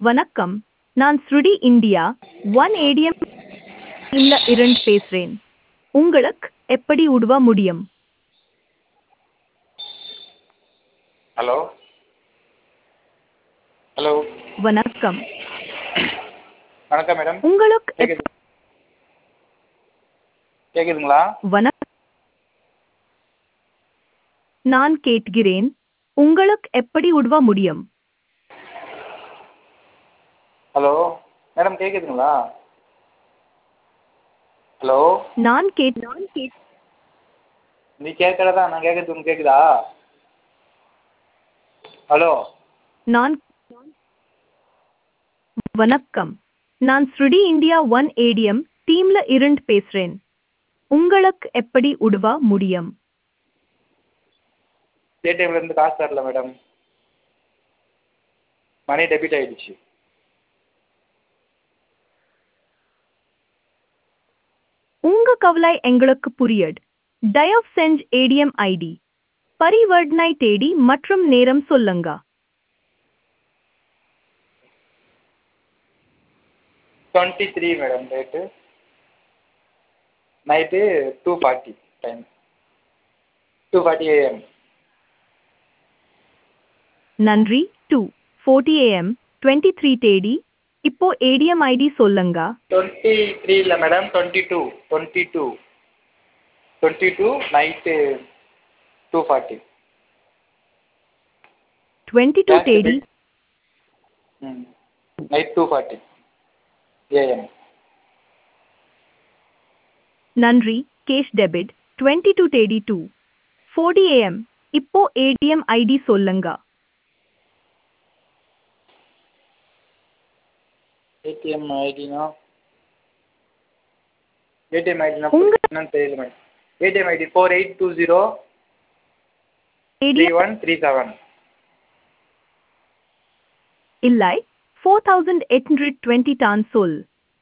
வணக்கம் நான் ஸ்ருடி இந்தியா ஒன் ஏடிஎம் இல்ல இரண்டு பேசுறேன் உங்களுக்கு எப்படி உதவ முடியும் ஹலோ ஹலோ வணக்கம் வணக்கம் மேடம் உங்களுக்கு எப்- கேக்குது கேக்குதுங்களா வணக்கம் நான் கேட்கிறேன் உங்களுக்கு எப்படி உதவ முடியும் ஹலோ மேடம் கேக்குதுங்களா ஹலோ நான் கேட் நான் கேட் நீ கேட்கறதா நான் கேட்கறது உங்களுக்கு கேக்குதா ஹலோ நான் வணக்கம் நான் ஸ்ருடி இந்தியா ஒன் ஏடிஎம் டீம்ல இருந்து பேசுறேன் உங்களுக்கு எப்படி உதவ முடியும் ஏடிஎம்ல இருந்து காசு தரல மேடம் மணி டெபிட் ஆயிடுச்சு உங்க கவலை எங்களுக்கு புரியட் தயவு செஞ்சு ஏடிஎம் ஐடி பரிவர்த்தனை தேதி மற்றும் நேரம் சொல்லுங்க twenty three madam date night two forty time two forty AM நன்றி two forty AM twenty three தேதி இப்போ ஏடிஎம் ஐடி சொல்லுங்க டுவெண்ட்டி த்ரீ இல்லை madam twenty two twenty two twenty two night two forty twenty two தேதி ம் night two forty AM நன்றி cash debit twenty two தேதி two forty AM இப்போ ATM ID சொல்லுங்க ஏடிஎம் ஐடினா ஏடிஎம் ஐடினா உங்க- என்னன்னு தெரியல madam ATM ID four eight two zero three ATM one three seven இல்லை four thousand eight hundred twenty டான் சொல்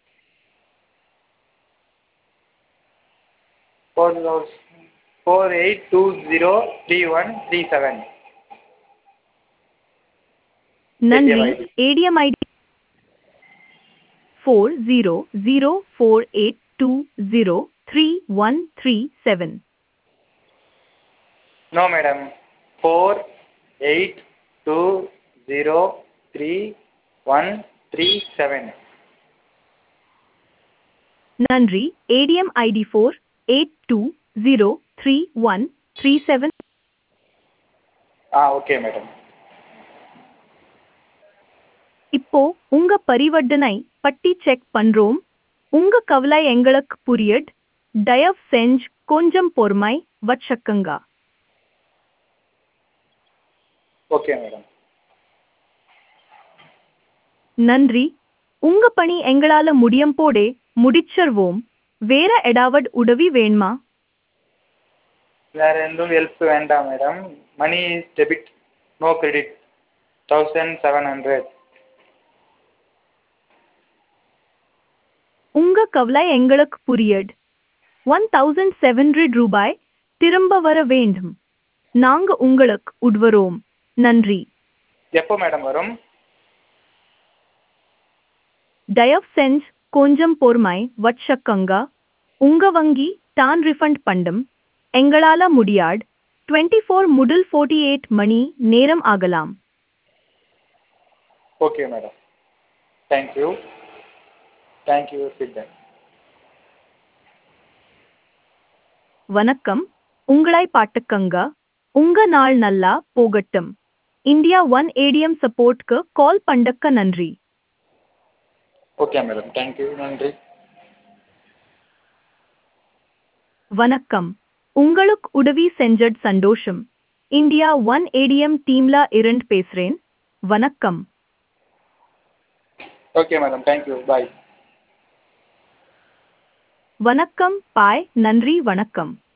four four eight two zero three one three seven நன்றி ID. ATM ID four zero zero four eight two zero three one three seven no madam four eight two zero three one three seven நன்றி ATM ID four eight two zero three one three seven ஆ okay madam இப்போ உங்க பரிவர்த்தனை பட்டி check பண்றோம் உங்க கவலை எங்களுக்கு புரியட் தயவு செஞ்சு கொஞ்சம் பொறுமை வச்சுக்கங்க ஓகே மேடம் நன்றி உங்க பணி எங்களால முடியும் போடே முடிச்சிருவோம் வேற ஏதாவது உதவி வேணுமா வேற எதுவும் ஹெல்ப் வேண்டாம் madam money is debit no credit thousand seven hundred உங்க கவலை எங்களுக்கு புரியட் ஒன் தௌசண்ட் செவன் ஹண்ட்ரட் ரூபாய் திரும்ப வர வேண்டும் நாங்க உங்களுக்கு உட்வரோம் நன்றி எப்போ மேடம் வரும் தயவு செஞ்சு கொஞ்சம் பொறுமை வச்சுக்கங்க உங்க வங்கி தான் ரிஃபண்ட் பண்ணும் எங்களால முடியாட் டுவெண்ட்டி ஃபோர் முதல் ஃபோர்ட்டி எயிட் மணி நேரம் ஆகலாம் okay madam thank you thank you feedback வணக்கம் உங்களை பாட்டுக்கங்க உங்க நாள் நல்லா போகட்டும் இந்தியா ஒன் ஏடிஎம் சப்போர்ட்க்கு கால் பண்ணக்க நன்றி ஓகே மேடம் தேங்க்யூ நன்றி வணக்கம் உங்களுக்கு உதவி செஞ்சட் சந்தோஷம் இந்தியா ஒன் ஏடிஎம் டீம்ல இருந்து பேசுறேன் வணக்கம் ஓகே மேடம் தேங்க்யூ பாய் வணக்கம் பாய் நன்றி வணக்கம்